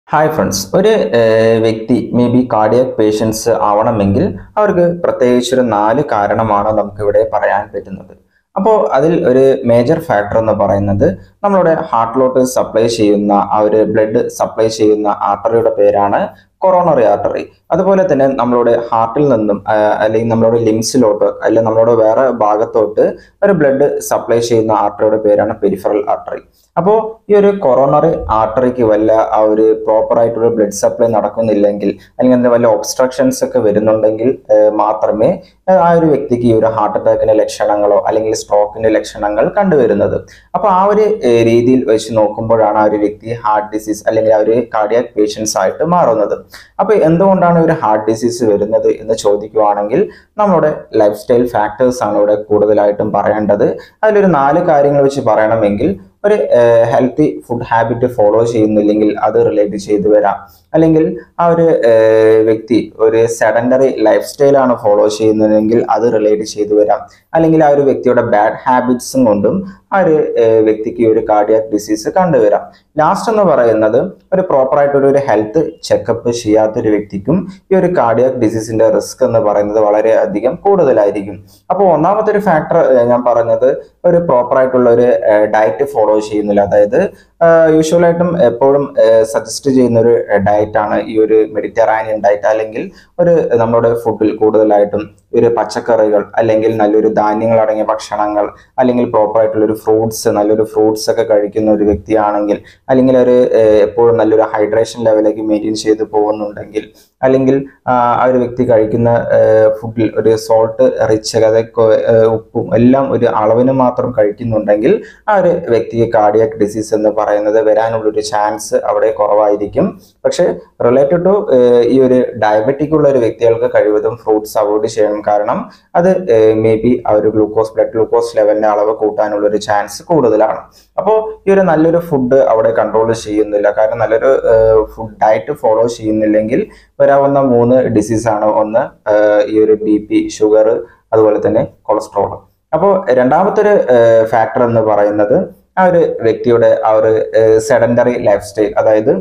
hi friends ഒരു ഏഹ്, വ്യക്തി മേ ബി കാർഡിയാക് പേഷ്യൻസ് ആവണമെങ്കിൽ അവർക്ക് പ്രത്യേകിച്ച് ഒരു നാല് കാരണമാണ് നമുക്കിവിടെ പറയാൻ പറ്റുന്നത് അപ്പോൾ അതിൽ ഒരു മേജർ ഫാക്ടർ എന്ന് പറയുന്നത് നമ്മളുടെ ഹാർട്ടിലോട്ട് സപ്ലൈ ചെയ്യുന്ന ആ ഒരു ബ്ലഡ് സപ്ലൈ ചെയ്യുന്ന ആർട്ടറിയുടെ പേരാണ് കൊറോണറി ആർട്ടറി അതുപോലെ തന്നെ നമ്മളുടെ ഹാർട്ടിൽ നിന്നും ആ, അല്ലെങ്കിൽ നമ്മളുടെ ലിംസിലോട്ട് അല്ലെങ്കിൽ നമ്മളുടെ വേറെ ഭാഗത്തോട്ട് ഒരു ബ്ലഡ് സപ്ലൈ ചെയ്യുന്ന ആർട്ടറിയുടെ പേരാണ് പെരിഫറൽ ആർട്ടറി അപ്പോൾ ഈ ഒരു കൊറോണറി ആർട്ടറിക്ക് വല്ല ആ ഒരു പ്രോപ്പർ ആയിട്ടുള്ള ബ്ലഡ് സപ്ലൈ നടക്കുന്നില്ലെങ്കിൽ അല്ലെങ്കിൽ അതിന് വല്ല ഒബ്സ്ട്രക്ഷൻസ് ഒക്കെ വരുന്നുണ്ടെങ്കിൽ ഏഹ്, മാത്രമേ ഏഹ്, ആ ഒരു വ്യക്തിക്ക് ഈ ഒരു ഹാർട്ട് അറ്റാക്കിന്റെ ലക്ഷണങ്ങളോ അല്ലെങ്കിൽ സ്ട്രോക്കിന്റെ ലക്ഷണങ്ങൾ കണ്ടുവരുന്നത് അപ്പൊ ആ ഒരു ഏഹ്, രീതിയിൽ വെച്ച് നോക്കുമ്പോഴാണ് ആ ഒരു വ്യക്തി ഹാർട്ട് ഡിസീസ് അല്ലെങ്കിൽ ആ ഒരു കാർഡിയാക് പേഷ്യൻസ് ആയിട്ട് മാറുന്നത് അപ്പൊ എന്തുകൊണ്ടാണ് ഒരു ഹാർട്ട് ഡിസീസ് വരുന്നത് എന്ന് ചോദിക്കുവാണെങ്കിൽ നമ്മുടെ ലൈഫ് സ്റ്റൈൽ ഫാക്ടേഴ്സ് ആണ് ഇവിടെ കൂടുതലായിട്ടും പറയേണ്ടത് അതിലൊരു നാല് കാര്യങ്ങൾ വെച്ച് പറയണമെങ്കിൽ ഒരു ഹെൽത്തി ഫുഡ് ഹാബിറ്റ് ഫോളോ ചെയ്യുന്നില്ലെങ്കിൽ അത് റിലേറ്റ് ചെയ്തു വരാം അല്ലെങ്കിൽ ആ ഒരു ഏഹ്, വ്യക്തി ഒരു സെഡൻഡറി ലൈഫ് സ്റ്റൈലാണ് ഫോളോ ചെയ്യുന്നതെങ്കിൽ അത് റിലേറ്റ് ചെയ്തു വരാം അല്ലെങ്കിൽ ആ ഒരു വ്യക്തിയുടെ ബാഡ് ഹാബിറ്റ്സും കൊണ്ടും ആ ഒരു ഏഹ്, വ്യക്തിക്ക് ഈ ഒരു കാർഡിയാക് ഡിസീസ് കണ്ടുവരാം ലാസ്റ്റ് എന്ന് പറയുന്നത് ഒരു പ്രോപ്പർ ആയിട്ടൊരു ഒരു ഹെൽത്ത് ചെക്കപ്പ് ചെയ്യാത്തൊരു വ്യക്തിക്കും ഈ ഒരു കാർഡിയാക് ഡിസീസിന്റെ റിസ്ക് എന്ന് പറയുന്നത് വളരെ അധികം കൂടുതലായിരിക്കും അപ്പോൾ ഒന്നാമത്തെ ഒരു ഫാക്ടർ ഞാൻ പറഞ്ഞത് ഒരു പ്രോപ്പർ ആയിട്ടുള്ള ഒരു ഡയറ്റ് ഫോളോ ചെയ്യുന്നില്ല അതായത് യൂഷ്വലായിട്ടും എപ്പോഴും സജസ്റ്റ് ചെയ്യുന്ന ഒരു ഡയറ്റ് ആണ് ഈ ഒരു മെഡിറ്ററാനിയൻ ഡയറ്റ് അല്ലെങ്കിൽ ഒരു നമ്മുടെ ഫുഡിൽ കൂടുതലായിട്ടും ഒരു പച്ചക്കറികൾ അല്ലെങ്കിൽ നല്ലൊരു ധാന്യങ്ങൾ അടങ്ങിയ ഭക്ഷണങ്ങൾ അല്ലെങ്കിൽ പ്രോപ്പർ ആയിട്ടുള്ള ഒരു ഫ്രൂട്ട്സ് നല്ലൊരു ഫ്രൂട്ട്സ് ഒക്കെ കഴിക്കുന്ന ഒരു വ്യക്തിയാണെങ്കിൽ അല്ലെങ്കിൽ ഒരു ഏഹ്, എപ്പോഴും നല്ലൊരു ഹൈഡ്രേഷൻ ലെവലേക്ക് മെയിൻറ്റെയിൻ ചെയ്ത് പോകുന്നുണ്ടെങ്കിൽ അല്ലെങ്കിൽ ആ ആ ഒരു വ്യക്തി കഴിക്കുന്ന ഫുഡിൽ ഒരു സോൾട്ട് റിച്ച് അതായത് കൊ- ഏഹ്, ഉപ്പും എല്ലാം ഒരു അളവിന് മാത്രം കഴിക്കുന്നുണ്ടെങ്കിൽ ആ ഒരു വ്യക്തിക്ക് കാർഡിയാക് ഡിസീസ് എന്ന് പറയുന്നത് വരാനുള്ള ഒരു ചാൻസ് അവിടെ കുറവായിരിക്കും പക്ഷെ റിലേറ്റഡ് ടു ഈ ഒരു ഡയബറ്റിക് ഉള്ള ഒരു വ്യക്തികൾക്ക് കഴിവതും ഫ്രൂട്ട്സ് അവോയ്ഡ് ചെയ്യണം കാരണം അത് മേ ബി ആ ഒരു ഗ്ലൂക്കോസ് ബ്ലഡ് ഗ്ലൂക്കോസ് ലെവലിന്റെ അളവ് കൂട്ടാനുള്ള ഒരു ചാൻസ് കൂടുതലാണ് അപ്പോൾ ഈ ഒരു നല്ലൊരു ഫുഡ് അവിടെ കൺട്രോൾ ചെയ്യുന്നില്ല കാരണം നല്ലൊരു ഫുഡ് ഡയറ്റ് ഫോളോ ചെയ്യുന്നില്ലെങ്കിൽ വരാവുന്ന മൂന്ന് ഡിസീസ് ആണ് ഒന്ന് ഏഹ്, ഈ ഒരു ബി പി ഷുഗർ അതുപോലെ തന്നെ കൊളസ്ട്രോൾ അപ്പോൾ രണ്ടാമത്തെ ഒരു ഫാക്ടർ എന്ന് പറയുന്നത് ആ ഒരു വ്യക്തിയുടെ ആ ഒരു സെഡൻഡറി ലൈഫ് സ്റ്റൈൽ അതായത്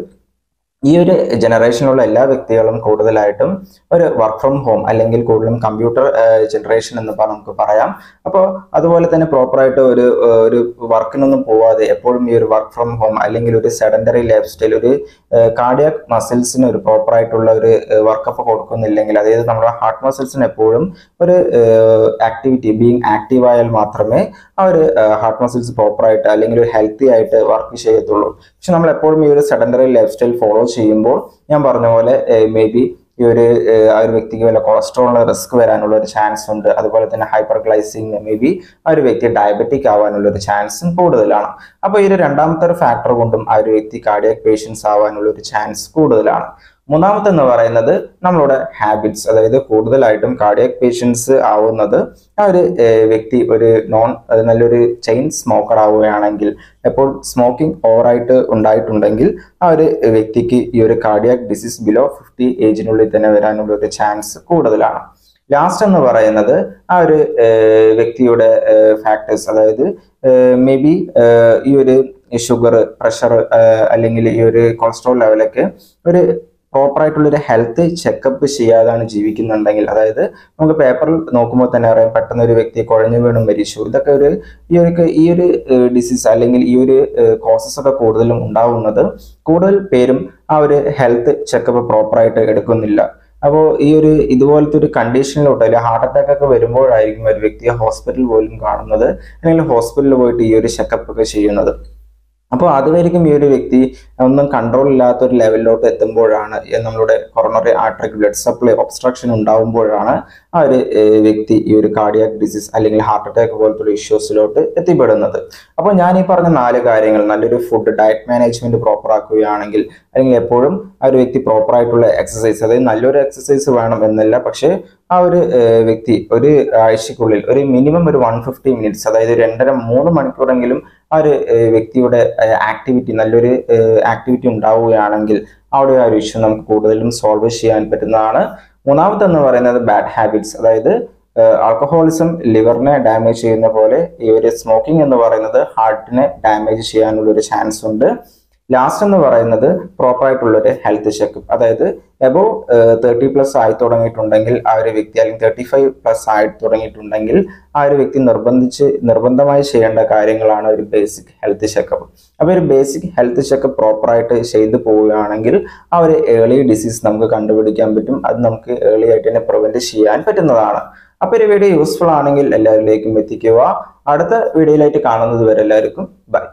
ഈ ഒരു ജനറേഷനിലുള്ള എല്ലാ വ്യക്തികളും കൂടുതലായിട്ടും ഒരു വർക്ക് ഫ്രം ഹോം അല്ലെങ്കിൽ കൂടുതലും കമ്പ്യൂട്ടർ ജനറേഷൻ എന്ന് പറ- നമുക്ക് പറയാം അപ്പോൾ അതുപോലെ തന്നെ പ്രോപ്പറായിട്ട് ഒരു ഏഹ്, ഒരു വർക്കിനൊന്നും പോവാതെ എപ്പോഴും ഈ ഒരു വർക്ക് ഫ്രം ഹോം അല്ലെങ്കിൽ ഒരു സെഡൻഡറി ലൈഫ് സ്റ്റൈൽ ഒരു കാർഡിയാക് മസിൽസിന് ഒരു പ്രോപ്പർ ആയിട്ടുള്ള ഒരു വർക്കപ്പ് കൊടുക്കുന്നില്ലെങ്കിൽ അതായത് നമ്മുടെ ഹാർട്ട് മസിൽസിന് എപ്പോഴും ഒരു ആക്ടിവിറ്റി ബീങ് ആക്റ്റീവ് ആയാൽ മാത്രമേ ആ ഒരു ഹാർട്ട് മസിൽസ് പ്രോപ്പറായിട്ട് അല്ലെങ്കിൽ ഒരു ഹെൽത്തി ആയിട്ട് വർക്ക് ചെയ്യത്തുള്ളൂ പക്ഷെ നമ്മൾ എപ്പോഴും ഈ ഒരു സെഡൻഡറി ലൈഫ് സ്റ്റൈൽ ഫോളോ ചെയ്യുമ്പോൾ ഞാൻ പറഞ്ഞ പോലെ മേ ബി ഈ ഒരു ഏഹ്, ആ ഒരു വ്യക്തിക്ക് വല്ല കൊളസ്ട്രോളിന് റിസ്ക് വരാനുള്ള ഒരു ചാൻസ് ഉണ്ട് അതുപോലെ തന്നെ ഹൈപ്പർ ഗ്ലൈസിങ് മേ ബി ആ ഒരു വ്യക്തി ഡയബറ്റിക് ആവാനുള്ള ഒരു ചാൻസും കൂടുതലാണ് അപ്പോൾ ഈ ഒരു രണ്ടാമത്തെ ഒരു ഫാക്ടർ കൊണ്ടും ആ ഒരു വ്യക്തി കാർഡിയാക് പേഷ്യൻസ് ആവാനുള്ള ഒരു ചാൻസ് കൂടുതലാണ് മൂന്നാമത്തെ എന്ന് പറയുന്നത് നമ്മളുടെ ഹാബിറ്റ്സ് അതായത് കൂടുതലായിട്ടും കാർഡിയാക് പേഷ്യൻസ് ആവുന്നത് ആ ഒരു ഏഹ്, വ്യക്തി ഒരു നോൺ ഏഹ്, നല്ലൊരു ചെയിൻ സ്മോക്കർ ആവുകയാണെങ്കിൽ എപ്പോൾ സ്മോക്കിംഗ് ഓവറായിട്ട് ഉണ്ടായിട്ടുണ്ടെങ്കിൽ ആ ഒരു വ്യക്തിക്ക് ഈ ഒരു കാർഡിയാക് ഡിസീസ് ബിലോ ഫിഫ്റ്റി ഏജിനുള്ളിൽ തന്നെ വരാനുള്ള ഒരു ചാൻസ് കൂടുതലാണ് ലാസ്റ്റ് എന്ന് പറയുന്നത് ആ ഒരു ഏഹ്, വ്യക്തിയുടെ ഫാക്ടേഴ്സ് അതായത് മേ ബി ഈ ഒരു ഷുഗർ പ്രഷർ അല്ലെങ്കിൽ ഈ ഒരു കൊളസ്ട്രോൾ ലെവലൊക്കെ ഒരു പ്രോപ്പർ ആയിട്ടുള്ള ഒരു ഹെൽത്ത് ചെക്കപ്പ് ചെയ്യാതാണ് ജീവിക്കുന്നുണ്ടെങ്കിൽ അതായത് നമുക്ക് പേപ്പറിൽ നോക്കുമ്പോൾ തന്നെ അറിയാം പെട്ടെന്ന് ഒരു വ്യക്തി കുഴഞ്ഞു വീണും മരിച്ചു ഇതൊക്കെ ഒരു ഈ ഒരു ഈ ഒരു ഡിസീസ് അല്ലെങ്കിൽ ഈ ഒരു കോസസ് ഒക്കെ കൂടുതലും ഉണ്ടാവുന്നത് കൂടുതൽ പേരും ആ ഒരു ഹെൽത്ത് ചെക്കപ്പ് പ്രോപ്പറായിട്ട് എടുക്കുന്നില്ല അപ്പോൾ ഈ ഒരു ഇതുപോലത്തെ ഒരു കണ്ടീഷനിലോട്ട് അല്ലെങ്കിൽ ഹാർട്ട് അറ്റാക്ക് ഒക്കെ വരുമ്പോഴായിരിക്കും ഒരു വ്യക്തിയെ ഹോസ്പിറ്റലിൽ പോലും കാണുന്നത് അല്ലെങ്കിൽ ഹോസ്പിറ്റലിൽ പോയിട്ട് ഈ ഒരു ചെക്കപ്പ് ഒക്കെ ചെയ്യുന്നത് അപ്പോൾ അതുവരെയും ഈ ഒരു വ്യക്തി ഒന്നും കൺട്രോൾ ഇല്ലാത്ത ഒരു ലെവലിലോട്ട് എത്തുമ്പോഴാണ് ഈ നമ്മളുടെ കൊറോണറി ആർട്ടറിക് ബ്ലഡ് സപ്ലൈ ഒബ്സ്ട്രക്ഷൻ ഉണ്ടാവുമ്പോഴാണ് ആ ഒരു ഏഹ്, വ്യക്തി ഈ ഒരു കാർഡിയാക് ഡിസീസ് അല്ലെങ്കിൽ ഹാർട്ട് അറ്റാക്ക് പോലത്തെ ഒരു ഇഷ്യൂസിലോട്ട് എത്തിപ്പെടുന്നത് അപ്പോൾ ഞാൻ ഈ പറഞ്ഞ നാല് കാര്യങ്ങൾ നല്ലൊരു ഫുഡ് ഡയറ്റ് മാനേജ്മെന്റ് പ്രോപ്പർ ആക്കുകയാണെങ്കിൽ അല്ലെങ്കിൽ എപ്പോഴും ആ ഒരു വ്യക്തി പ്രോപ്പർ ആയിട്ടുള്ള എക്സസൈസ് അതായത് നല്ലൊരു എക്സസൈസ് വേണം എന്നല്ല പക്ഷേ ആ ഒരു ഏഹ്, വ്യക്തി ഒരു ആഴ്ചക്കുള്ളിൽ ഒരു മിനിമം ഒരു വൺ ഫിഫ്റ്റി മിനിറ്റ്സ് അതായത് രണ്ടര മൂന്ന് മണിക്കൂറെങ്കിലും ആ ഒരു ഏഹ്, വ്യക്തിയുടെ ആക്ടിവിറ്റി നല്ലൊരു ആക്ടിവിറ്റി ഉണ്ടാവുകയാണെങ്കിൽ അവിടെ ആ ഒരു ഇഷ്യൂ നമുക്ക് കൂടുതലും സോൾവ് ചെയ്യാൻ പറ്റുന്നതാണ് മൂന്നാമത്തെ എന്ന് പറയുന്നത് ബാഡ് ഹാബിറ്റ്സ് അതായത് ആൽക്കഹോളിസം ലിവറിനെ ഡാമേജ് ചെയ്യുന്ന പോലെ ഈ ഒരു സ്മോക്കിംഗ് എന്ന് പറയുന്നത് ഹാർട്ടിനെ ഡാമേജ് ചെയ്യാനുള്ള ഒരു ചാൻസ് ഉണ്ട് ലാസ്റ്റ് എന്ന് പറയുന്നത് പ്രോപ്പർ ആയിട്ടുള്ള ഒരു ഹെൽത്ത് ചെക്കപ്പ് അതായത് എബോ തേർട്ടി പ്ലസ് ആയി തുടങ്ങിയിട്ടുണ്ടെങ്കിൽ ആ ഒരു വ്യക്തി അല്ലെങ്കിൽ തേർട്ടി ഫൈവ് പ്ലസ് ആയി തുടങ്ങിയിട്ടുണ്ടെങ്കിൽ ആ ഒരു വ്യക്തി നിർബന്ധിച്ച് നിർബന്ധമായി ചെയ്യേണ്ട കാര്യങ്ങളാണ് ഒരു ബേസിക് ഹെൽത്ത് ചെക്കപ്പ് അപ്പോൾ ഒരു ബേസിക് ഹെൽത്ത് ചെക്കപ്പ് പ്രോപ്പറായിട്ട് ചെയ്തു പോവുകയാണെങ്കിൽ ആ ഒരു ഏർലി ഡിസീസ് നമുക്ക് കണ്ടുപിടിക്കാൻ പറ്റും അത് നമുക്ക് ഏർലി ആയിട്ട് തന്നെ പ്രിവെന്റ് ചെയ്യാൻ പറ്റുന്നതാണ് അപ്പോൾ ഒരു വീഡിയോ യൂസ്ഫുൾ ആണെങ്കിൽ എല്ലാവരിലേക്കും എത്തിക്കുക അടുത്ത വീഡിയോയിലായിട്ട് കാണുന്നത് വരെ എല്ലാവർക്കും ബൈ